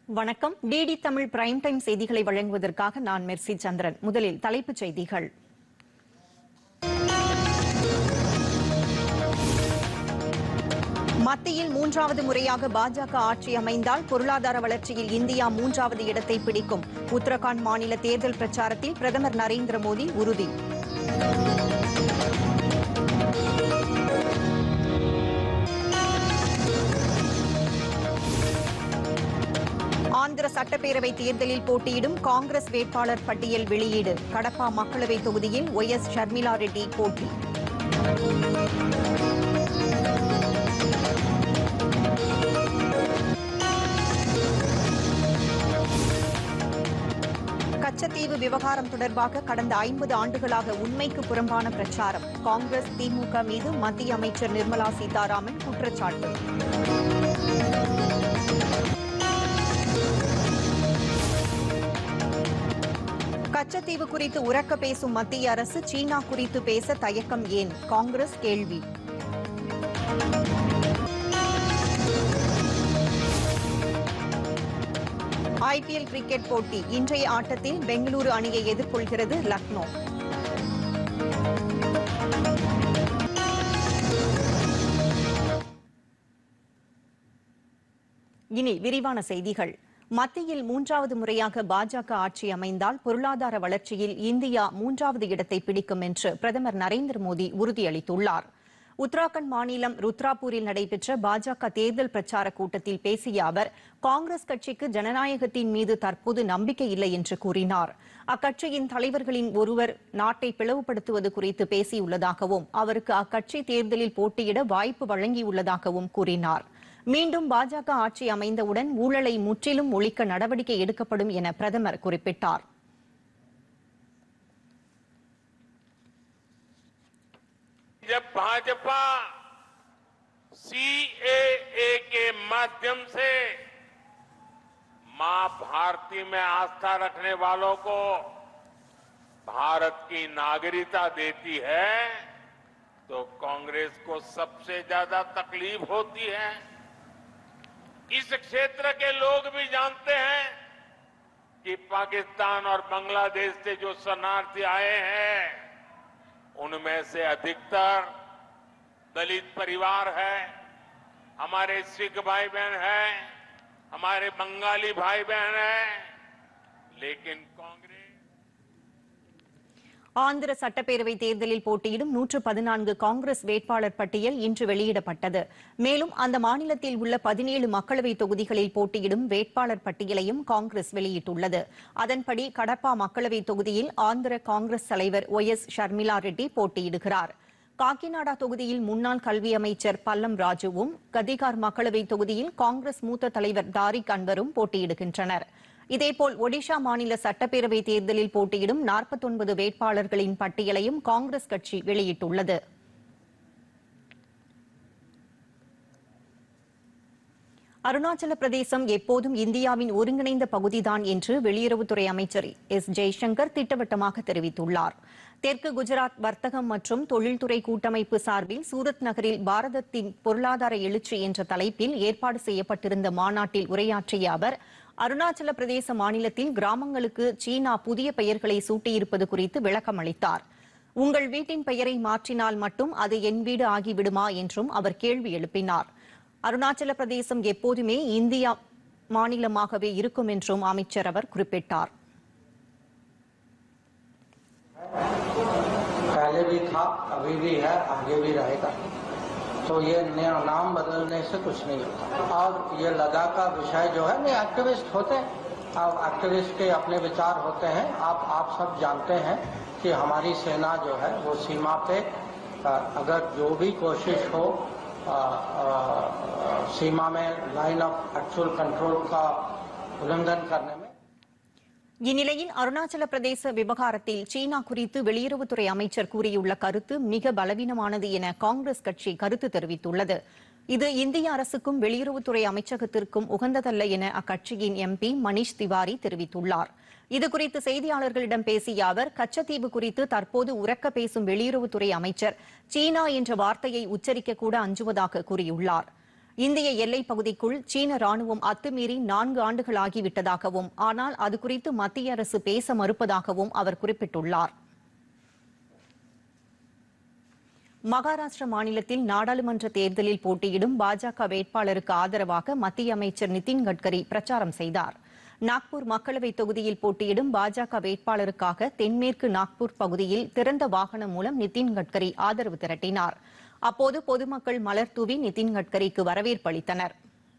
வணக்கம் DD Tamil prime time செய்திகளை வழங்குவதற்காக நான் மெர்சி சந்திரன் முதலில் தலைப்புச் செய்திகள் மத்தியில் மூன்றாவது முறையாக பாஜக ஆட்சி அமைந்தால் பொருளாதார வளர்ச்சியில் இந்தியா மூன்றாவது இடத்தை பிடிக்கும் உத்தரகாண்ட் மாநில தேர்தல் பிரச்சாரத்தில் பிரதமர் நரேந்திர மோடி உறுதி ஆந்திர சட்டப்பேரவை தேர்தலில் போட்டியிடும் காங்கிரஸ் வேட்பாளர் பட்டியல் வெளியீடு கடப்பா மக்களவை தொகுதியில் ஒய் எஸ் ஷர்மிளா ரெட்டி போட்டி கச்சத்தீவு விவகாரம் தொடர்பாக கடந்த ஐம்பது ஆண்டுகளாக உண்மைக்கு புறம்பான பிரச்சாரம் காங்கிரஸ் திமுக மீது மத்திய அமைச்சர் நிர்மலா சீதாராமன் குற்றச்சாட்டு கச்சத்தீவு குறித்து உரக்க பேசும் மத்திய அரசு சீனா குறித்து பேச தயக்கம் ஏன் காங்கிரஸ் கேள்வி ஐபிஎல் கிரிக்கெட் போட்டி இன்றைய ஆட்டத்தில் பெங்களூரு அணியை எதிர்கொள்கிறது லக்னோ இனி விரிவான செய்திகள் மத்தியில் மூன்றாவது முறையாக பாஜக ஆட்சி அமைந்தால் பொருளாதார வளர்ச்சியில் இந்தியா மூன்றாவது இடத்தை பிடிக்கும் என்று பிரதமர் நரேந்திர மோடி உறுதியளித்துள்ளார் உத்தராகண்ட் மாநிலம் ருத்ராபூரில் நடைபெற்ற பாஜக தேர்தல் பிரச்சார கூட்டத்தில் பேசிய அவர் காங்கிரஸ் கட்சிக்கு ஜனநாயகத்தின் மீது தற்போது நம்பிக்கை இல்லை என்று கூறினார் அக்கட்சியின் தலைவர்களின் ஒருவர் நாட்டை பிளவுபடுத்துவது குறித்து பேசியுள்ளதாகவும் அவருக்கு அக்கட்சி தேர்தலில் போட்டியிட வாய்ப்பு வழங்கியுள்ளதாகவும் கூறினார் மீண்டும் பாஜக ஆட்சி அமைந்தவுடன் ஊழலை முற்றிலும் ஒழிக்க நடவடிக்கை எடுக்கப்படும் என பிரதமர் குறிப்பிட்டார் जब भाजपा सीएए के माध्यम से मां भारती में आस्था रखने वालों को भारत की नागरिकता देती है तो कांग्रेस को सबसे ज्यादा तकलीफ होती है इस क्षेत्र के लोग भी जानते हैं कि पाकिस्तान और बांग्लादेश से जो शरणार्थी आए हैं उनमें से अधिकतर दलित परिवार है हमारे सिख भाई बहन हैं हमारे बंगाली भाई बहन हैं लेकिन कांग्रेस ஆந்திர சட்டப்பேரவை தேர்தலில் போட்டியிடும் நூற்று பதினான்கு காங்கிரஸ் வேட்பாளர் பட்டியல் இன்று வெளியிடப்பட்டது மேலும் அந்த மாநிலத்தில் உள்ள பதினேழு மக்களவை தொகுதிகளில் போட்டியிடும் வேட்பாளர் பட்டியலையும் காங்கிரஸ் வெளியிட்டுள்ளது அதன்படி கடப்பா மக்களவை தொகுதியில் ஆந்திர காங்கிரஸ் தலைவர் ஒய் எஸ் ஷர்மிளா ரெட்டி போட்டியிடுகிறார் காக்கிநாடா தொகுதியில் முன்னாள் கல்வி அமைச்சர் பல்லம் ராஜுவும் கதிகார் மக்களவை தொகுதியில் காங்கிரஸ் மூத்த தலைவர் தாரிக் அன்வரும் போட்டியிடுகின்றனர் இதேபோல் ஒடிஷா மாநில சட்டப்பேரவை தேர்தலில் போட்டியிடும் 49 வேட்பாளர்களின் பட்டியலையும் காங்கிரஸ் கட்சி வெளியிட்டுள்ளது அருணாச்சல பிரதேசம் எப்போதும் இந்தியாவின் ஒருங்கிணைந்த பகுதிதான் என்று வெளியுறவுத்துறை அமைச்சர் எஸ் ஜெய்சங்கர் திட்டவட்டமாக தெரிவித்துள்ளார் தெற்கு குஜராத் வர்த்தகம் மற்றும் தொழில்துறை கூட்டமைப்பு சார்பில் சூரத் நகரில் பாரதத்தின் பொருளாதார எழுச்சி என்ற தலைப்பில் ஏற்பாடு செய்யப்பட்டிருந்த மாநாட்டில் உரையாற்றிய அவர் அருணாச்சல பிரதேச மாநிலத்தில் கிராமங்களுக்கு சீனா புதிய பெயர்களை சூட்டியிருப்பது குறித்து விளக்கம் அளித்தார் உங்கள் வீட்டின் பெயரை மாற்றினால் மட்டும் அது என் வீடு ஆகிவிடுமா என்றும் அவர் கேள்வி எழுப்பினார் அருணாச்சல பிரதேசம் எப்போதுமே இந்தியா மாநிலமாகவே இருக்கும் என்றும் அமைச்சர் அவர் குறிப்பிட்டார் पहले भी था अभी भी है आगे भी रहेगा तो ये नया नाम बदलने से कुछ नहीं होता और ये लद्दाख का विषय जो है नहीं एक्टिविस्ट होते हैं अब एक्टिविस्ट के अपने विचार होते हैं आप आप सब जानते हैं कि हमारी सेना जो है वो सीमा पे अ, अगर जो भी कोशिश हो अ, अ, सीमा में लाइन ऑफ एक्चुअल कंट्रोल का उल्लंघन करने में இந்நிலையில் அருணாச்சல பிரதேச விவகாரத்தில் சீனா குறித்து வெளியுறவுத்துறை அமைச்சர் கூறியுள்ள கருத்து மிக பலவீனமானது என காங்கிரஸ் கட்சி கருத்து தெரிவித்துள்ளது இது இந்திய அரசுக்கும் வெளியுறவுத்துறை அமைச்சகத்திற்கும் உகந்ததல்ல என அக்கட்சியின் எம்பி மணீஷ் திவாரி தெரிவித்துள்ளார் இதுகுறித்து செய்தியாளர்களிடம் பேசிய அவர் கச்சத்தீவு குறித்து தற்போது உரக்க பேசும் வெளியுறவுத்துறை அமைச்சர் சீனா என்ற வார்த்தையை உச்சரிக்க கூட அஞ்சுவதாக கூறியுள்ளார் இந்திய எல்லைப் பகுதிக்குள் சீன ராணுவம் அத்துமீறி நான்கு ஆண்டுகள் ஆகிவிட்டதாகவும் ஆனால் அது குறித்து மத்திய அரசு பேச மறுப்பதாகவும் அவர் குறிப்பிட்டுள்ளார் மகாராஷ்டிர மாநிலத்தில் நாடாளுமன்ற தேர்தலில் போட்டியிடும் பாஜக வேட்பாளருக்கு ஆதரவாக மத்திய அமைச்சர் நிதின் கட்கரி பிரச்சாரம் செய்தார் நாக்பூர் மக்களவைத் தொகுதியில் போட்டியிடும் பாஜக வேட்பாளருக்காக தென்மேற்கு நாக்பூர் பகுதியில் திறந்த வாகனம் மூலம் நிதின் கட்கரி ஆதரவு திரட்டினார் அப்போது பொதுமக்கள் மலர் தூவி நிதின் கட்கரிக்கு வரவேற்பு அளித்தனர்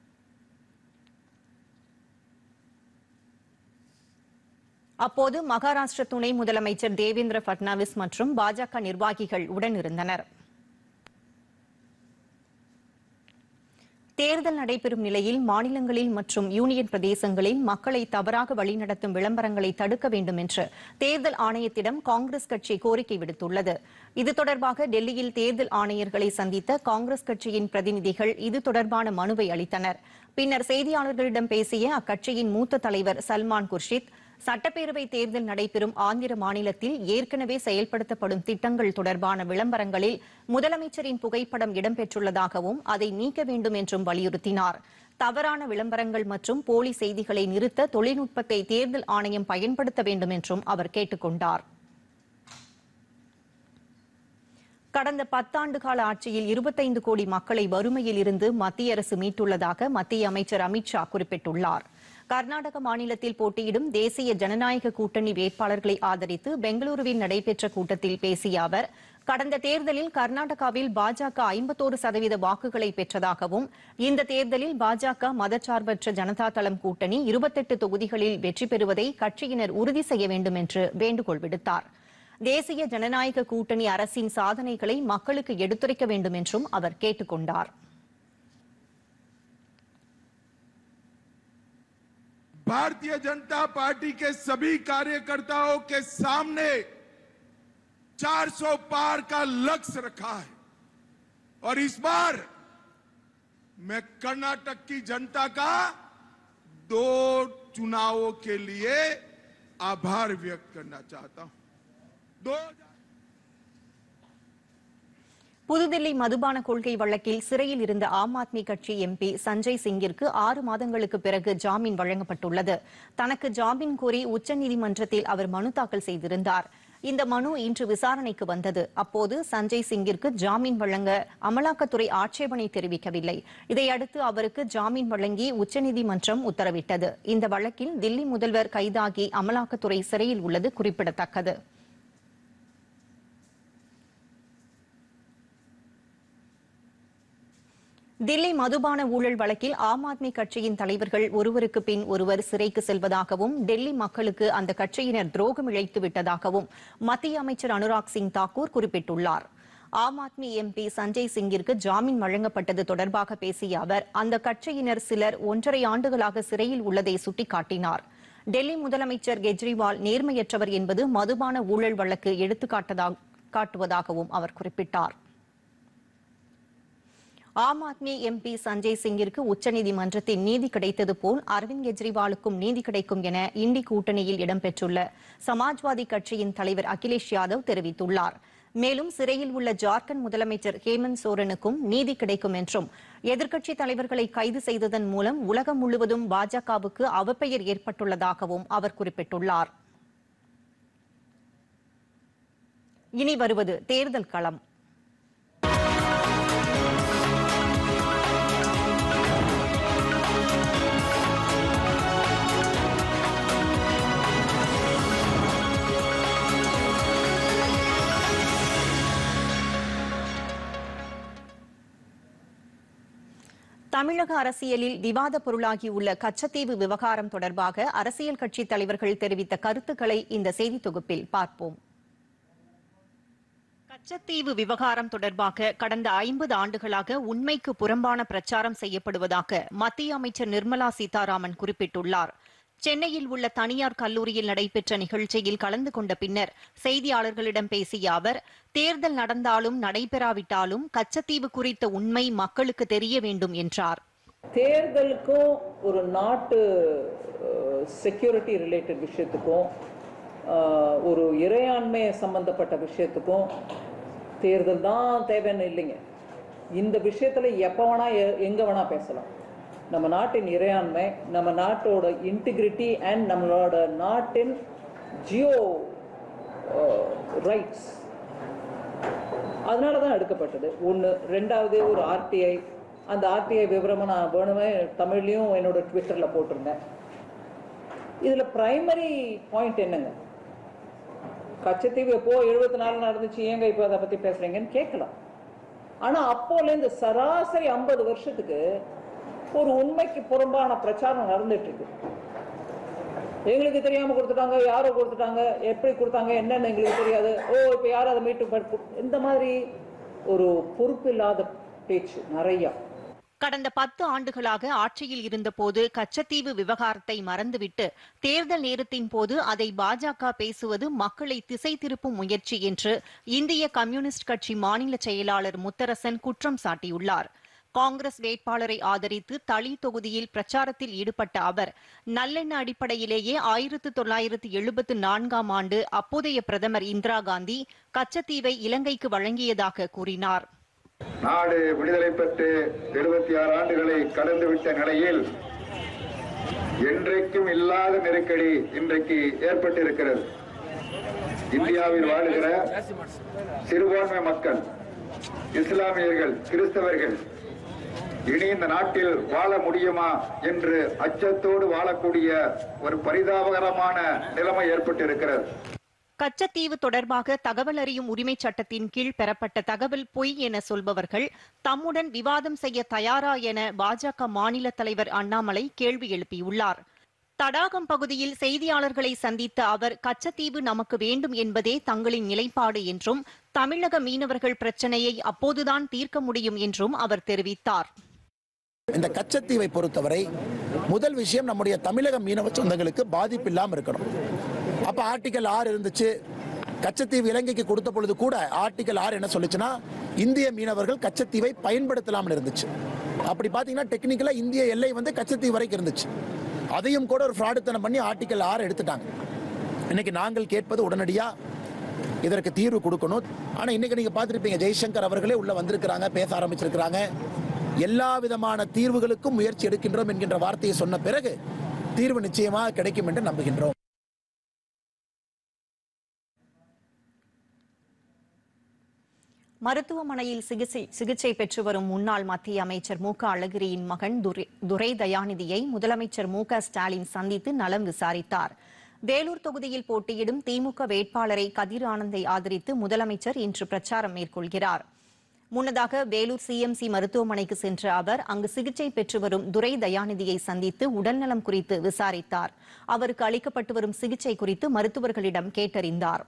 அப்போது மகாராஷ்டிர துணை முதலமைச்சர் தேவேந்திர பட்னாவிஸ் மற்றும் பாஜக நிர்வாகிகள் உடனிருந்தனர் தேர்தல் நடைபெறும் நிலையில் மாநிலங்களில் மற்றும் யூனியன் பிரதேசங்களில் மக்களை தவறாக வழிநடத்தும் விளம்பரங்களை தடுக்க வேண்டும் என்று தேர்தல் ஆணையத்திடம் காங்கிரஸ் கட்சி கோரிக்கை விடுத்துள்ளது இது தொடர்பாக டெல்லியில் தேர்தல் ஆணையர்களை சந்தித்த காங்கிரஸ் கட்சியின் பிரதிநிதிகள் இது தொடர்பான மனுவை அளித்தனர் பின்னர் செய்தியாளர்களிடம் பேசிய அக்கட்சியின் மூத்த தலைவர் சல்மான் குர்ஷித் சட்டப்பேரவை தேர்தல் நடைபெறும் ஆந்திர மாநிலத்தில் ஏற்கனவே செயல்படுத்தப்படும் திட்டங்கள் தொடர்பான விளம்பரங்களில் முதலமைச்சரின் புகைப்படம் இடம்பெற்றுள்ளதாகவும் அதை நீக்க வேண்டும் என்றும் வலியுறுத்தினார் தவறான விளம்பரங்கள் மற்றும் போலி செய்திகளை நிறுத்த தொழில்நுட்பத்தை தேர்தல் ஆணையம் பயன்படுத்த வேண்டும் என்றும் அவர் கேட்டுக் கொண்டார் கடந்த பத்தாண்டு கால ஆட்சியில் இருபத்தைந்து கோடி மக்களை வறுமையில் இருந்து மத்திய அரசு மீட்டுள்ளதாக மத்திய அமைச்சர் அமித்ஷா குறிப்பிட்டுள்ளார் கர்நாடக மாநிலத்தில் போட்டியிடும் தேசிய ஜனநாயக கூட்டணி வேட்பாளர்களை ஆதரித்து பெங்களூருவில் நடைபெற்ற கூட்டத்தில் பேசிய அவர் கடந்த தேர்தலில் கர்நாடகாவில் பாஜக ஐம்பத்தோரு சதவீத வாக்குகளை பெற்றதாகவும் இந்த தேர்தலில் பாஜக மதச்சார்பற்ற ஜனதா தளம் கூட்டணி இருபத்தெட்டு தொகுதிகளில் வெற்றி பெறுவதை கட்சியினர் உறுதி செய்ய வேண்டும் என்று வேண்டுகோள் விடுத்தார் தேசிய ஜனநாயக கூட்டணி அரசின் சாதனைகளை மக்களுக்கு எடுத்துரைக்க வேண்டும் என்றும் அவர் கேட்டுக் கொண்டார் भारतीय जनता पार्टी के सभी कार्यकर्ताओं के सामने 400 पार का लक्ष्य रखा है और इस बार मैं कर्नाटक की जनता का दो चुनावों के लिए आभार व्यक्त करना चाहता हूं दो புதுதில்லி மதுபான கொள்கை வழக்கில் சிறையில் இருந்த ஆம் ஆத்மி கட்சி எம்பி சஞ்சய் சிங்கிற்கு ஆறு மாதங்களுக்கு பிறகு ஜாமீன் வழங்கப்பட்டுள்ளது தனக்கு ஜாமீன் கோரி உச்சநீதிமன்றத்தில் அவர் மனு தாக்கல் செய்திருந்தார் இந்த மனு இன்று விசாரணைக்கு வந்தது அப்போது சஞ்சய் சிங்கிற்கு ஜாமீன் வழங்க அமலாக்கத்துறை ஆட்சேபனை தெரிவிக்கவில்லை இதையடுத்து அவருக்கு ஜாமீன் வழங்கி உச்சநீதிமன்றம் உத்தரவிட்டது இந்த வழக்கில் தில்லி முதல்வர் கைதாகி அமலாக்கத்துறை சிறையில் உள்ளது குறிப்பிடத்தக்கது தில்லி மதுபான ஊழல் வழக்கில் ஆம் ஆத்மி கட்சியின் தலைவர்கள் ஒருவருக்கு பின் ஒருவர் சிறைக்கு செல்வதாகவும் டெல்லி மக்களுக்கு அந்த கட்சியினர் துரோகம் இழைத்து விட்டதாகவும் மத்திய அமைச்சர் அனுராக் சிங் தாக்கூர் குறிப்பிட்டுள்ளார் ஆம் ஆத்மி எம்பி சஞ்சய் சிங்கிற்கு ஜாமீன் வழங்கப்பட்டது தொடர்பாக பேசிய அவர் அந்த கட்சியினர் சிலர் ஒன்றரை ஆண்டுகளாக சிறையில் உள்ளதை சுட்டிக்காட்டினார் டெல்லி முதலமைச்சர் கெஜ்ரிவால் நேர்மையற்றவர் என்பது மதுபான ஊழல் வழக்கு எடுத்துக்காட்டதாக காட்டுவதாகவும் அவர் குறிப்பிட்டார் ஆம் ஆத்மி எம்பி சஞ்சய் சிங்கிற்கு உச்சநீதிமன்றத்தில் நீதி கிடைத்தது போல் அரவிந்த் கெஜ்ரிவாலுக்கும் நீதி கிடைக்கும் என இண்டி கூட்டணியில் இடம்பெற்றுள்ள சமாஜ்வாதி கட்சியின் தலைவர் அகிலேஷ் யாதவ் தெரிவித்துள்ளார் மேலும் சிறையில் உள்ள ஜார்க்கண்ட் முதலமைச்சர் ஹேமந்த் சோரனுக்கும் நீதி கிடைக்கும் என்றும் எதிர்க்கட்சித் தலைவர்களை கைது செய்ததன் மூலம் உலகம் முழுவதும் பாஜகவுக்கு அவப்பெயர் ஏற்பட்டுள்ளதாகவும் அவர் குறிப்பிட்டுள்ளார் இனி வருவது தேர்தல் களம் தமிழக அரசியலில் விவாத பொருளாகியுள்ள கச்சத்தீவு விவகாரம் தொடர்பாக அரசியல் கட்சித் தலைவர்கள் தெரிவித்த கருத்துக்களை இந்த செய்தி தொகுப்பில் பார்ப்போம் கச்சத்தீவு விவகாரம் தொடர்பாக கடந்த ஐம்பது ஆண்டுகளாக உண்மைக்கு புறம்பான பிரச்சாரம் செய்யப்படுவதாக மத்திய அமைச்சர் நிர்மலா சீதாராமன் குறிப்பிட்டுள்ளார் சென்னையில் உள்ள தனியார் கல்லூரியில் நடைபெற்ற நிகழ்ச்சியில் கலந்து கொண்ட பின்னர் செய்தியாளர்களிடம் பேசிய அவர் தேர்தல் நடந்தாலும் நடைபெறாவிட்டாலும் கச்சத்தீவு குறித்த உண்மை மக்களுக்கு தெரிய வேண்டும் என்றார் தேர்தலுக்கும் ஒரு நாட்டு செக்யூரிட்டி ரிலேட்டட் விஷயத்துக்கும் அஹ், ஒரு இறையாண்மை சம்பந்தப்பட்ட விஷயத்துக்கும் தேர்தல் தான் தேவைன்னு இல்லைங்க இந்த விஷயத்துல எப்போ வேணா எ- எங்க வேணா பேசலாம் நம்ம நாட்டின் இறையாண்மை நம்ம நாட்டோட இன்டிகிரிட்டி அண்ட் நம்மளோட நாட்டின் ஜியோ ரைட்ஸ் அதனால தான் எடுக்கப்பட்டது ஒன்று ரெண்டாவது ஒரு ஆர்டிஐ அந்த ஆர்டிஐ விவரமாக நான் வேணுமே தமிழ்லையும் என்னோட ட்விட்டரில் போட்டிருந்தேன் இதில் பிரைமரி பாயிண்ட் என்னங்க கச்சத்தீவு எப்போ எழுபத்தி நாலு நடந்துச்சு ஏங்க இப்போ அதை பற்றி பேசுகிறீங்கன்னு கேட்கலாம் ஆனால் அப்போலேருந்து சராசரி ஐம்பது வருஷத்துக்கு ஒரு உண்மைக்கு புறம்பான பிரச்சாரம் நடந்துட்டு இருக்கு எங்களுக்கு தெரியாம கொடுத்துட்டாங்க யாரோ கொடுத்துட்டாங்க எப்படி கொடுத்தாங்க என்னன்னு எங்களுக்கு தெரியாது ஓ இப்போ யாரும் அதை மீட்டு பட் கு- இந்த மாதிரி ஒரு பொறுப்பில்லாத பேச்சு நிறையா கடந்த பத்து ஆண்டுகளாக ஆட்சியில் இருந்தபோது கச்சத்தீவு விவகாரத்தை மறந்துவிட்டு தேர்தல் நேரத்தின் போது அதை பாஜக பேசுவது மக்களை திசை திருப்பும் முயற்சி என்று இந்திய கம்யூனிஸ்ட் கட்சி மாநில செயலாளர் முத்தரசன் குற்றம் சாட்டியுள்ளார் காங்கிரஸ் வேட்பாளரை ஆதரித்து தளி தொகுதியில் பிரச்சாரத்தில் ஈடுபட்ட அவர் நல்லெண்ண அடிப்படையிலேயே ஆயிரத்து தொள்ளாயிரத்து எழுபத்து நான்காம் ஆண்டு அப்போதைய பிரதமர் இந்திரா காந்தி கச்சத்தீவை இலங்கைக்கு வழங்கியதாக கூறினார் நாடு விடுதலை பெற்று எழுபத்தி ஆறு ஆண்டுகளை கடந்துவிட்ட நிலையில் என்றைக்கும் இல்லாத நெருக்கடி இன்றைக்கு ஏற்பட்டிருக்கிறது இந்தியாவில் வாழுகிற சிறுபான்மை மக்கள் இஸ்லாமியர்கள் கிறிஸ்தவர்கள் இனி இந்த நாட்டில் வாழ முடியுமா என்று அச்சத்தோடு வாழக்கூடிய ஒரு பரிதாபகரமான நிலைமை ஏற்பட்டிருக்கிறது கச்சத்தீவு தொடர்பாக தகவல் அறியும் உரிமைச் சட்டத்தின் கீழ் பெறப்பட்ட தகவல் பொய் என சொல்பவர்கள் தம்முடன் விவாதம் செய்ய தயாரா என பாஜக மாநில தலைவர் அண்ணாமலை கேள்வி எழுப்பியுள்ளார் தடாகம் பகுதியில் செய்தியாளர்களை சந்தித்த அவர் கச்சத்தீவு நமக்கு வேண்டும் என்பதே தங்களின் நிலைப்பாடு என்றும் தமிழக மீனவர்கள் பிரச்சனையை அப்போதுதான் தீர்க்க முடியும் என்றும் அவர் தெரிவித்தார் இந்த கச்சத்தீவை பொறுத்தவரை முதல் விஷயம் நம்முடைய தமிழக மீனவ சொந்தங்களுக்கு பாதிப்பு இல்லாமல் இருக்கணும் அப்ப ஆர்டிகல் ஆறு இருந்துச்சு கச்சத்தீவு இலங்கைக்கு கொடுத்த பொழுது கூட ஆர்டிகல் ஆறு என்ன சொல்லுச்சுன்னா இந்திய மீனவர்கள் கச்சத்தீவை பயன்படுத்தலாம்னு இருந்துச்சு அப்படி பாத்தீங்கன்னா டெக்னிக்கலா இந்திய எல்லை வந்து கச்சத்தீவு வரைக்கும் இருந்துச்சு அதையும் கூட ஒரு ஃப்ராடுத்தனம் பண்ணி ஆர்டிகல் ஆறு எடுத்துட்டாங்க இன்னைக்கு நாங்கள் கேட்பது உடனடியா இதற்கு தீர்வு கொடுக்கணும் ஆனா இன்னைக்கு நீங்க பார்த்திருப்பீங்க ஜெய்சங்கர் அவர்களே உள்ள வந்திருக்கிறாங்க பேச ஆரம்பிச்சிருக்கிறாங்க எல்லா விதமான தீர்வுகளுக்கும் முயற்சி எடுக்கின்றோம் என்கின்ற வார்த்தையை சொன்ன பிறகு தீர்வு நிச்சயமாக கிடைக்கும் என்று நம்புகின்றோம் மருத்துவமனையில் சிகிச்சை சிகிச்சை பெற்று வரும் முன்னாள் மத்திய அமைச்சர் மு க அழகிரியின் மகன் துரை- துரை தயாநிதியை முதலமைச்சர் மு க ஸ்டாலின் சந்தித்து நலம் விசாரித்தார் வேலூர் தொகுதியில் போட்டியிடும் திமுக வேட்பாளரை கதிர் ஆனந்தை ஆதரித்து முதலமைச்சர் இன்று பிரச்சாரம் மேற்கொள்கிறார் முன்னதாக வேலூர் சிஎம்சி மருத்துவமனைக்கு சென்ற அவர் அங்கு சிகிச்சை பெற்று வரும் துரை தயாநிதியை சந்தித்து உடல்நலம் குறித்து விசாரித்தார் அவருக்கு அளிக்கப்பட்டு வரும் சிகிச்சை குறித்து மருத்துவர்களிடம் கேட்டறிந்தார்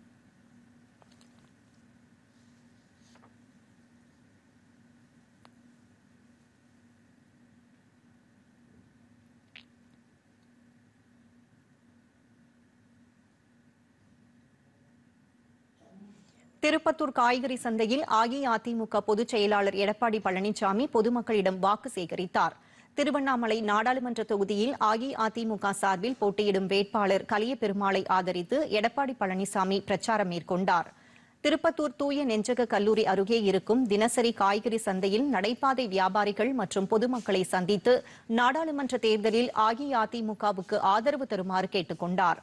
திருப்பத்தூர் காய்கறி சந்தையில் அஇஅதிமுக பொதுச் செயலாளர் எடப்பாடி பழனிசாமி பொதுமக்களிடம் வாக்கு சேகரித்தார் திருவண்ணாமலை நாடாளுமன்ற தொகுதியில் அஇஅதிமுக சார்பில் போட்டியிடும் வேட்பாளர் கலியபெருமாளை ஆதரித்து எடப்பாடி பழனிசாமி பிரச்சாரம் மேற்கொண்டார் திருப்பத்தூர் தூய நெஞ்சக கல்லூரி அருகே இருக்கும் தினசரி காய்கறி சந்தையில் நடைபாதை வியாபாரிகள் மற்றும் பொதுமக்களை சந்தித்து நாடாளுமன்ற தேர்தலில் அஇஅதிமுகவுக்கு ஆதரவு தருமாறு கேட்டுக் கொண்டார்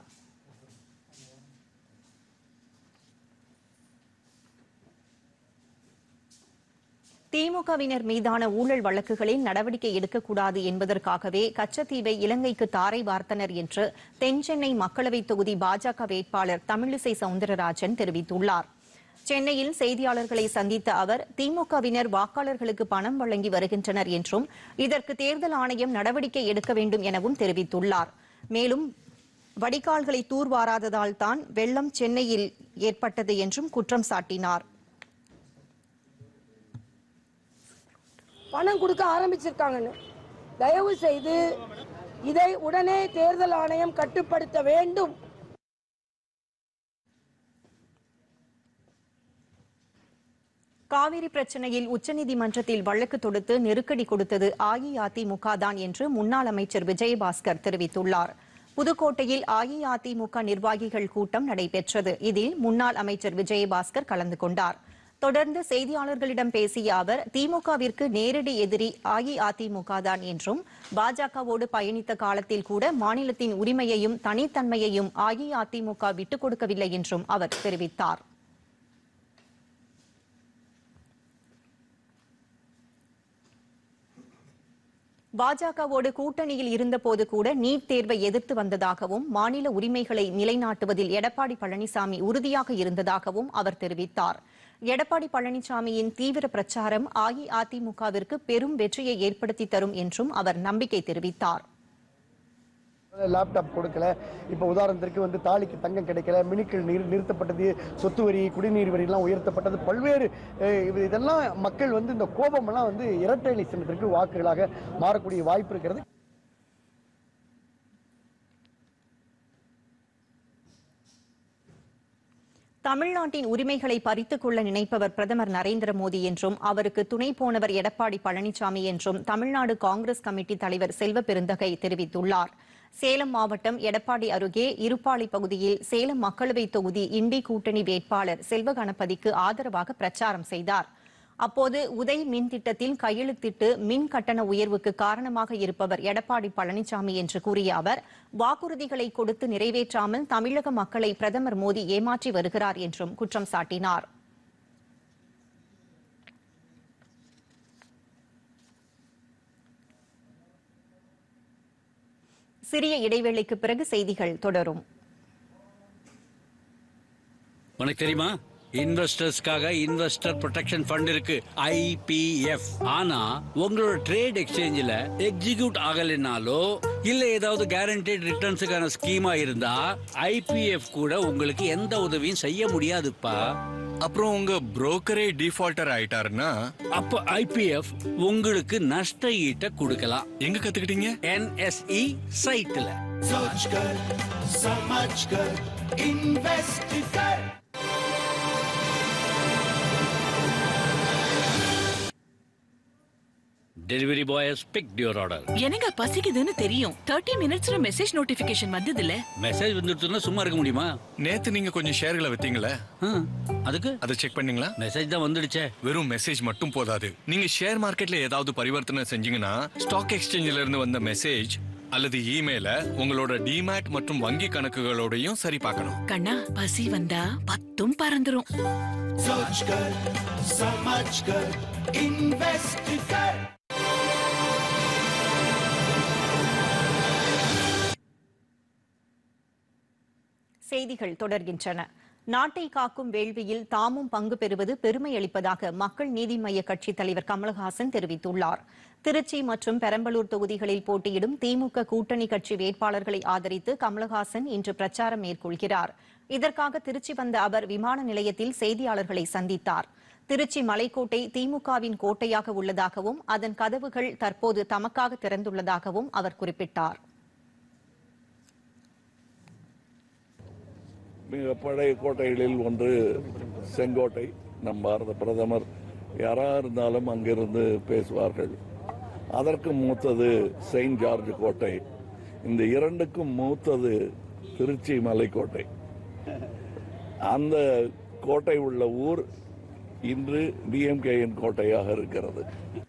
திமுகவினர் மீதான ஊழல் வழக்குகளில் நடவடிக்கை எடுக்கக்கூடாது என்பதற்காகவே கச்சத்தீவை இலங்கைக்கு தாரை வார்த்தனர் என்று தென்சென்னை மக்களவைத் தொகுதி பாஜக வேட்பாளர் தமிழிசை சவுந்தரராஜன் தெரிவித்துள்ளார் சென்னையில் செய்தியாளர்களை சந்தித்த அவர் திமுகவினர் வாக்காளர்களுக்கு பணம் வழங்கி வருகின்றனர் என்றும் இதற்கு தேர்தல் ஆணையம் நடவடிக்கை எடுக்க வேண்டும் எனவும் தெரிவித்துள்ளார் மேலும் வடிகால்களை தூர்வாராததால் தான் வெள்ளம் சென்னையில் ஏற்பட்டது என்றும் குற்றம் சாட்டினார் பணம் கொடுக்க ஆரம்பிச்சிருக்காங்கன்னு தயவு செய்து இதை உடனே தேர்தல் ஆணையம் கட்டுப்படுத்த வேண்டும் காவிரி பிரச்சனையில் உச்சநீதிமன்றத்தில் வழக்கு தொடுத்து நெருக்கடி கொடுத்தது அஇஅதிமுக தான் என்று முன்னாள் அமைச்சர் விஜயபாஸ்கர் தெரிவித்துள்ளார் புதுக்கோட்டையில் அஇஅதிமுக நிர்வாகிகள் கூட்டம் நடைபெற்றது இதில் முன்னாள் அமைச்சர் விஜயபாஸ்கர் கலந்து கொண்டார் தொடர்ந்து செய்தியாளர்களிடம் பேசிய அவர் திமுகவிற்கு நேரடி எதிரி அஇஅதிமுக தான் என்றும் பாஜகவோடு பயணித்த காலத்தில் கூட மாநிலத்தின் உரிமையையும் தனித்தன்மையையும் அஇஅதிமுக விட்டுக் கொடுக்கவில்லை என்றும் அவர் தெரிவித்தார் பாஜகவோடு கூட்டணியில் இருந்தபோது கூட நீட் தேர்வை எதிர்த்து வந்ததாகவும் மாநில உரிமைகளை நிலைநாட்டுவதில் எடப்பாடி பழனிசாமி உறுதியாக இருந்ததாகவும் அவர் தெரிவித்தார் எடப்பாடி பழனிசாமியின் தீவிர பிரச்சாரம் அஇஅதிமுகவிற்கு பெரும் வெற்றியை ஏற்படுத்தி தரும் என்றும் அவர் நம்பிக்கை தெரிவித்தார் லேப்டாப் கொடுக்கல இப்போ உதாரணத்திற்கு வந்து தாலிக்கு தங்கம் கிடைக்கல மினிக்கள் நிறு நிறுத்தப்பட்டது சொத்து வரி குடிநீர் வரியெல்லாம் உயர்த்தப்பட்டது பல்வேறு அஹ், இது- இதெல்லாம் மக்கள் வந்து இந்த கோபமெல்லாம் வந்து இரட்டை இலை சின்னத்திற்கு வாக்குகளாக மாறக்கூடிய வாய்ப்பு இருக்கிறது தமிழ்நாட்டின் உரிமைகளை பறித்துக் கொள்ள நினைப்பவர் பிரதமர் நரேந்திர மோடி என்றும் அவருக்கு துணை போனவர் எடப்பாடி பழனிசாமி என்றும் தமிழ்நாடு காங்கிரஸ் கமிட்டி தலைவர் செல்வ பெருந்தகை தெரிவித்துள்ளார் சேலம் மாவட்டம் எடப்பாடி அருகே இருப்பாளி பகுதியில் சேலம் மக்களவை தொகுதி இண்டி கூட்டணி வேட்பாளர் செல்வ கணபதிக்கு ஆதரவாக பிரச்சாரம் செய்தார் அப்போது உதய் மின் திட்டத்தில் கையெழுத்திட்டு மின் கட்டண உயர்வுக்கு காரணமாக இருப்பவர் எடப்பாடி பழனிசாமி என்று கூறிய அவர் வாக்குறுதிகளை கொடுத்து நிறைவேற்றாமல் தமிழக மக்களை பிரதமர் மோடி ஏமாற்றி வருகிறார் என்றும் குற்றம் சாட்டினார் சிறிய இடைவேளைக்கு பிறகு செய்திகள் தொடரும் உனக்கு தெரியுமா இன்வெஸ்டர்ஸ்க்காக இன்வெஸ்டர் ப்ரொடெக்ஷன் ஃபண்ட் இருக்கு ஐபிஎஃப் ஆனா உங்களோட ட்ரேட் எக்ஸ்சேஞ்சில் எக்ஸிக்யூட் ஆகலைனாலோ இல்ல ஏதாவது கேரண்டட் ரிட்டர்ன்ஸுக்கான ஸ்கீமா இருந்தா ஐபிஎஃப் கூட உங்களுக்கு எந்த உதவியும் செய்ய முடியாதுப்பா அப்புறம் உங்க புரோக்கரே டிஃபால்டர் ஆயிட்டாருன்னா அப்ப ஐபிஎஃப் உங்களுக்கு நஷ்ட ஈட்ட கொடுக்கலாம் எங்க கத்துக்கிட்டீங்க என்எஸ்இ சைட்ல सोच कर समझ कर इन्वेस्ट कर delivery boy has picked your order எனக்கு பசிக்குதுன்னு தெரியும் தேர்ட்டி மினிட்ஸ்ல மெசேஜ் நோட்டிபிகேஷன் வந்தது இல்ல மெசேஜ் வந்துடுச்சுன்னா சும்மா இருக்க முடியுமா நேத்து நீங்க கொஞ்சம் ஷேர்களை வித்தீங்களே அதுக்கு அதை செக் பண்ணீங்களா மெசேஜ் தான் வந்துடுச்சே வெறும் மெசேஜ் மட்டும் போதாது நீங்க ஷேர் மார்க்கெட்ல ஏதாவது பரிவர்த்தனை செஞ்சீங்கன்னா ஸ்டாக் எக்ஸ்சேஞ்சில இருந்து வந்த மெசேஜ் அல்லது இமெயில உங்களோட டிமேட் மற்றும் வங்கி கணக்குகளோடையும் சரி பார்க்கணும் கண்ணா பசி வந்தா பத்தும் பறந்துரும் सोच कर समझ कर इन्वेस्ट कर செய்திகள் தொடர்கின்றன நாட்டை காக்கும் வேள்வியில் தாமும் பங்கு பெறுவது பெருமை அளிப்பதாக மக்கள் நீதி மய்ய கட்சித் தலைவர் கமல்ஹாசன் தெரிவித்துள்ளார் திருச்சி மற்றும் பெரம்பலூர் தொகுதிகளில் போட்டியிடும் திமுக கூட்டணி கட்சி வேட்பாளர்களை ஆதரித்து கமல்ஹாசன் இன்று பிரச்சாரம் மேற்கொள்கிறார் இதற்காக திருச்சி வந்த அவர் விமான நிலையத்தில் செய்தியாளர்களை சந்தித்தார் திருச்சி மலைக்கோட்டை திமுகவின் கோட்டையாக உள்ளதாகவும் அதன் கதவுகள் தற்போது தமக்காக திறந்துள்ளதாகவும் அவர் குறிப்பிட்டார் மிக பழைய கோட்டைகளில் ஒன்று செங்கோட்டை நம் பாரத பிரதமர் யாராக இருந்தாலும் அங்கிருந்து பேசுவார்கள் அதற்கு மூத்தது செயின்ட் ஜார்ஜ் கோட்டை இந்த இரண்டுக்கும் மூத்தது திருச்சி மலைக்கோட்டை அந்த கோட்டை உள்ள ஊர் இன்று டிஎம்கேயின் கோட்டையாக இருக்கிறது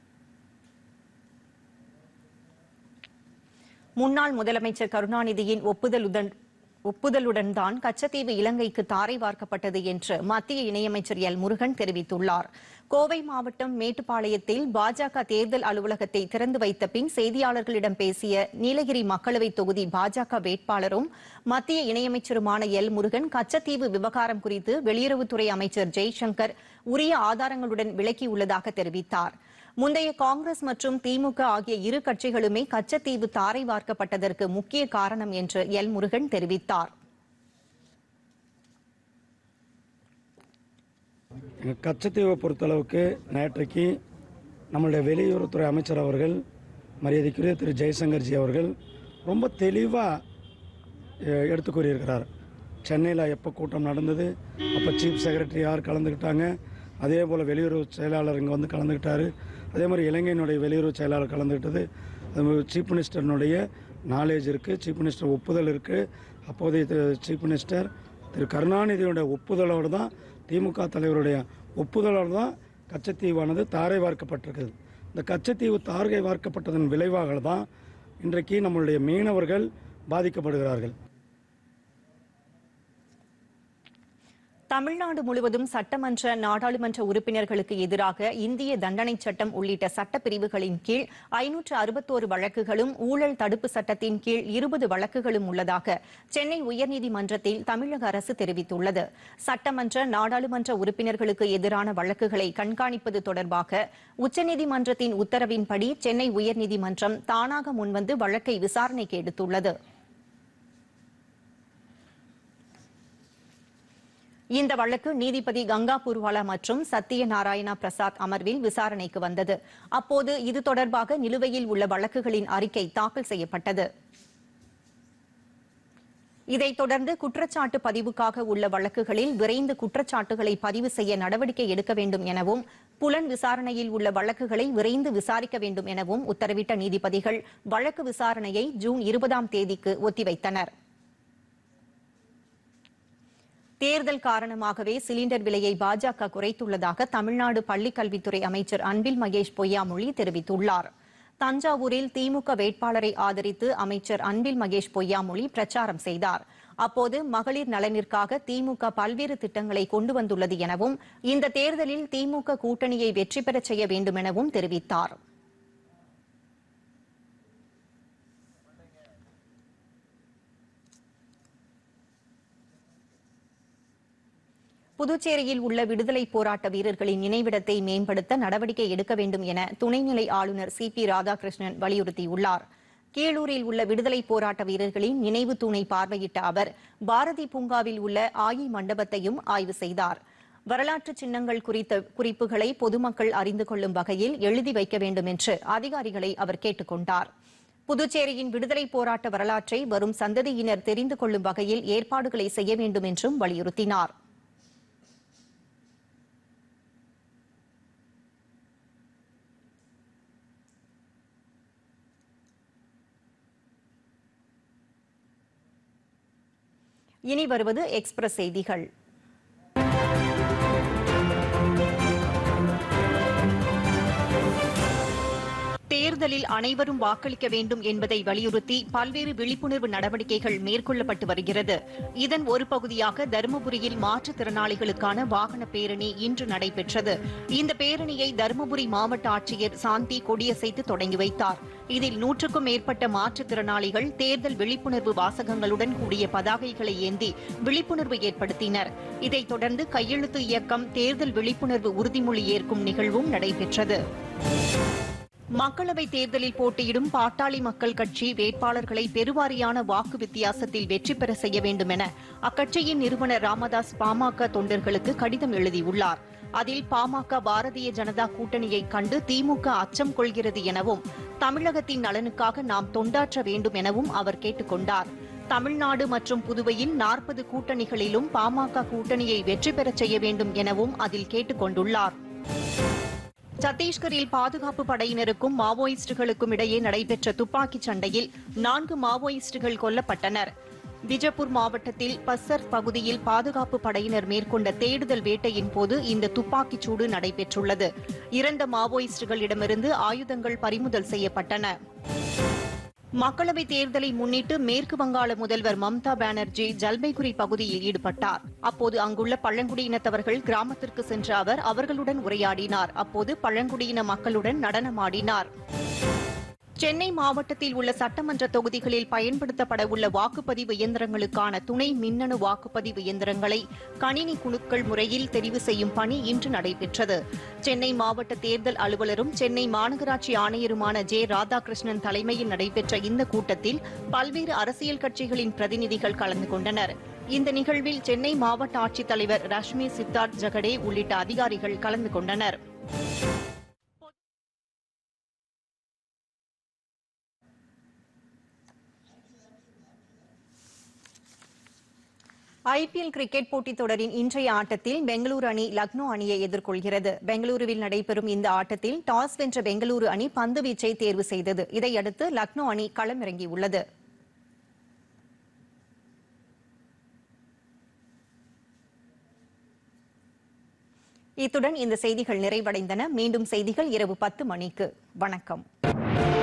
முன்னாள் முதலமைச்சர் கருணாநிதியின் ஒப்புதலுடன் ஒப்புதலுடன் தான் கச்சத்தீவு இலங்கைக்கு தாரை வார்க்கப்பட்டது என்று மத்திய இணையமைச்சர் எல் முருகன் தெரிவித்துள்ளார் கோவை மாவட்டம் மேட்டுப்பாளையத்தில் பாஜக தேர்தல் அலுவலகத்தை திறந்து வைத்த பின் செய்தியாளர்களிடம் பேசிய நீலகிரி மக்களவை தொகுதி பாஜக வேட்பாளரும் மத்திய இணையமைச்சருமான எல் முருகன் கச்சத்தீவு விவகாரம் குறித்து வெளியுறவுத்துறை அமைச்சர் ஜெய்சங்கர் உரிய ஆதாரங்களுடன் விளக்கியுள்ளதாக தெரிவித்தார் முந்தைய காங்கிரஸ் மற்றும் திமுக ஆகிய இரு கட்சிகளுமே கச்சத்தீவு தாரை வார்க்கப்பட்டதற்கு முக்கிய காரணம் என்று எல் முருகன் தெரிவித்தார் கச்சத்தீவை பொறுத்தளவுக்கு நேற்றைக்கு நம்மளுடைய வெளியுறவுத்துறை அமைச்சர் அவர்கள் மரியாதைக்குரிய திரு ஜெய்சங்கர்ஜி அவர்கள் ரொம்ப தெளிவாக எடுத்து கூறியிருக்கிறார் சென்னையில் எப்போ கூட்டம் நடந்தது அப்போ சீஃப் செக்ரட்டரி யார் கலந்துக்கிட்டாங்க அதே போல் வெளியுறவு செயலாளர் இங்கே வந்து கலந்துக்கிட்டாரு அதே மாதிரி இலங்கையினுடைய வெளியுறவு செயலாளர் கலந்துக்கிட்டது அது மாதிரி சீஃப் மினிஸ்டர்னுடைய நாலேஜ் இருக்குது சீஃப் மினிஸ்டர் ஒப்புதல் இருக்குது அப்போதைய திரு சீஃப் மினிஸ்டர் திரு கருணாநிதியோட ஒப்புதலோடு தான் திமுக தலைவருடைய ஒப்புதலால் தான் கச்சத்தீவானது தாரை வார்க்கப்பட்டிருக்குது இந்த கச்சத்தீவு தாரை வார்க்கப்பட்டதன் விளைவாக தான் இன்றைக்கு நம்மளுடைய மீனவர்கள் பாதிக்கப்படுகிறார்கள் தமிழ்நாடு முழுவதும் சட்டமன்ற நாடாளுமன்ற உறுப்பினர்களுக்கு எதிராக இந்திய தண்டனை சட்டம் உள்ளிட்ட சட்டப்பிரிவுகளின் கீழ் ஐநூற்று அறுபத்தோரு வழக்குகளும் ஊழல் தடுப்பு சட்டத்தின் கீழ் இருபது வழக்குகளும் உள்ளதாக சென்னை உயர்நீதிமன்றத்தில் தமிழக அரசு தெரிவித்துள்ளது சட்டமன்ற நாடாளுமன்ற உறுப்பினர்களுக்கு எதிரான வழக்குகளை கண்காணிப்பது தொடர்பாக உச்சநீதிமன்றத்தின் உத்தரவின்படி சென்னை உயர்நீதிமன்றம் தானாக முன்வந்து வழக்கை விசாரணைக்கு எடுத்துள்ளது இந்த வழக்கு நீதிபதி கங்கா பூர்வாலா மற்றும் சத்யநாராயணா பிரசாத் அமர்வில் விசாரணைக்கு வந்தது அப்போது இது தொடர்பாக நிலுவையில் உள்ள வழக்குகளின் அறிக்கை தாக்கல் செய்யப்பட்டது இதைத் தொடர்ந்து குற்றச்சாட்டு பதிவுக்காக உள்ள வழக்குகளில் விரைந்து குற்றச்சாட்டுகளை பதிவு செய்ய நடவடிக்கை எடுக்க வேண்டும் எனவும் புலன் விசாரணையில் உள்ள வழக்குகளை விரைந்து விசாரிக்க வேண்டும் எனவும் உத்தரவிட்ட நீதிபதிகள் வழக்கு விசாரணையை ஜூன் இருபதாம் தேதிக்கு ஒத்திவைத்தனர் தேர்தல் காரணமாகவே சிலிண்டர் விலையை பாஜக குறைத்துள்ளதாக தமிழ்நாடு பள்ளிக் கல்வித்துறை அமைச்சர் அன்பில் மகேஷ் பொய்யாமொழி தெரிவித்துள்ளார் தஞ்சாவூரில் திமுக வேட்பாளரை ஆதரித்து அமைச்சர் அன்பில் மகேஷ் பொய்யாமொழி பிரச்சாரம் செய்தார் அப்போது மகளிர் நலனிற்காக திமுக பல்வேறு திட்டங்களை கொண்டு வந்துள்ளது எனவும் இந்த தேர்தலில் திமுக கூட்டணியை வெற்றி பெறச் செய்ய வேண்டும் எனவும் தெரிவித்தார் புதுச்சேரியில் உள்ள விடுதலை போராட்ட வீரர்களின் நினைவிடத்தை மேம்படுத்த நடவடிக்கை எடுக்க வேண்டும் என துணைநிலை ஆளுநர் சி பி ராதாகிருஷ்ணன் வலியுறுத்தியுள்ளார் கீழூரில் உள்ள விடுதலை போராட்ட வீரர்களின் நினைவு தூணை பார்வையிட்ட அவர் பாரதி பூங்காவில் உள்ள ஆயி மண்டபத்தையும் ஆய்வு செய்தார் வரலாற்று சின்னங்கள் குறித்த குறிப்புகளை பொதுமக்கள் அறிந்து கொள்ளும் வகையில் எழுதி வைக்க வேண்டும் என்று அதிகாரிகளை அவர் கேட்டுக் கொண்டார் புதுச்சேரியின் விடுதலை போராட்ட வரலாற்றை வரும் சந்ததியினர் தெரிந்து கொள்ளும் வகையில் ஏற்பாடுகளை செய்ய வேண்டும் என்றும் வலியுறுத்தினார் இனி வருவது எக்ஸ்பிரஸ் செய்திகள் தேர்தலில் அனைவரும் வாக்களிக்க வேண்டும் என்பதை வலியுறுத்தி பல்வேறு விழிப்புணர்வு நடவடிக்கைகள் மேற்கொள்ளப்பட்டு வருகிறது இதன் ஒரு பகுதியாக தருமபுரியில் மாற்றுத்திறனாளிகளுக்கான வாகன பேரணி இன்று நடைபெற்றது இந்த பேரணியை தருமபுரி மாவட்ட ஆட்சியர் சாந்தி கொடியசைத்து தொடங்கி வைத்தார் இதில் நூற்றுக்கும் மேற்பட்ட மாற்றுத்திறனாளிகள் தேர்தல் விழிப்புணர்வு வாசகங்களுடன் கூடிய பதாகைகளை ஏந்தி விழிப்புணர்வு ஏற்படுத்தினர் இதைத் தொடர்ந்து கையெழுத்து இயக்கம் தேர்தல் விழிப்புணர்வு உறுதிமொழி ஏற்கும் நிகழ்வும் நடைபெற்றது மக்களவைத் தேர்தலில் போட்டியிடும் பாட்டாளி மக்கள் கட்சி வேட்பாளர்களை பெருவாரியான வாக்கு வித்தியாசத்தில் வெற்றி பெற செய்ய வேண்டும் என அக்கட்சியின் நிறுவனர் ராமதாஸ் பாமக தொண்டர்களுக்கு கடிதம் எழுதியுள்ளார் அதில் பாமக பாரதிய ஜனதா கூட்டணியை கண்டு திமுக அச்சம் கொள்கிறது எனவும் தமிழகத்தின் நலனுக்காக நாம் தொண்டாற்ற வேண்டும் எனவும் அவர் கேட்டுக் கொண்டார் தமிழ்நாடு மற்றும் புதுவையில் நாற்பது கூட்டணிகளிலும் பாமக கூட்டணியை வெற்றி பெறச் செய்ய வேண்டும் எனவும் அதில் கேட்டுக் கொண்டுள்ளார் சத்தீஸ்கரில் பாதுகாப்பு படையினருக்கும் மாவோயிஸ்டுகளுக்கும் இடையே நடைபெற்ற துப்பாக்கிச் சண்டையில் நான்கு மாவோயிஸ்டுகள் கொல்லப்பட்டனர் பிஜப்பூர் மாவட்டத்தில் பஸ்ஸர் பகுதியில் பாதுகாப்பு படையினர் மேற்கொண்ட தேடுதல் வேட்டையின் போது இந்த துப்பாக்கிச் சூடு நடைபெற்றுள்ளது இறந்த மாவோயிஸ்டுகளிடமிருந்து ஆயுதங்கள் பறிமுதல் செய்யப்பட்டன மக்களவைத் தேர்தலை முன்னிட்டு மேற்கு வங்காள முதல்வர் மம்தா பானர்ஜி ஜல்பைகுரி பகுதியில் ஈடுபட்டார் அப்போது அங்குள்ள பழங்குடியினத்தவர்கள் கிராமத்திற்கு சென்ற அவர் அவர்களுடன் உரையாடினார் அப்போது பழங்குடியின மக்களுடன் நடனமாடினார் சென்னை மாவட்டத்தில் உள்ள சட்டமன்ற தொகுதிகளில் பயன்படுத்தப்பட உள்ள வாக்குப்பதிவு இயந்திரங்களுக்கான துணை மின்னணு வாக்குப்பதிவு இயந்திரங்களை கணினி குழுக்கள் முறையில் தெரிவு செய்யும் பணி இன்று நடைபெற்றது சென்னை மாவட்ட தேர்தல் அலுவலரும் சென்னை மாநகராட்சி ஆணையருமான ஜே ராதாகிருஷ்ணன் தலைமையில் நடைபெற்ற இந்த கூட்டத்தில் பல்வேறு அரசியல் கட்சிகளின் பிரதிநிதிகள் கலந்து கொண்டனர் இந்த நிகழ்வில் சென்னை மாவட்ட ஆட்சித்தலைவர் ரஷ்மி சித்தார்த் ஜகடே உள்ளிட்ட அதிகாரிகள் கலந்து கொண்டனர் ஐபிஎல் கிரிக்கெட் போட்டித் தொடரின் இன்றைய ஆட்டத்தில் பெங்களூரு அணி லக்னோ அணியை எதிர்கொள்கிறது பெங்களூருவில் நடைபெறும் இந்த ஆட்டத்தில் டாஸ் வென்ற பெங்களூரு அணி பந்து வீச்சை தேர்வு செய்தது இதையடுத்து லக்னோ அணி களமிறங்கியுள்ளது இத்துடன் இந்த செய்திகள் நிறைவடைந்தன மீண்டும் செய்திகள் இரவு பத்து மணிக்கு வணக்கம்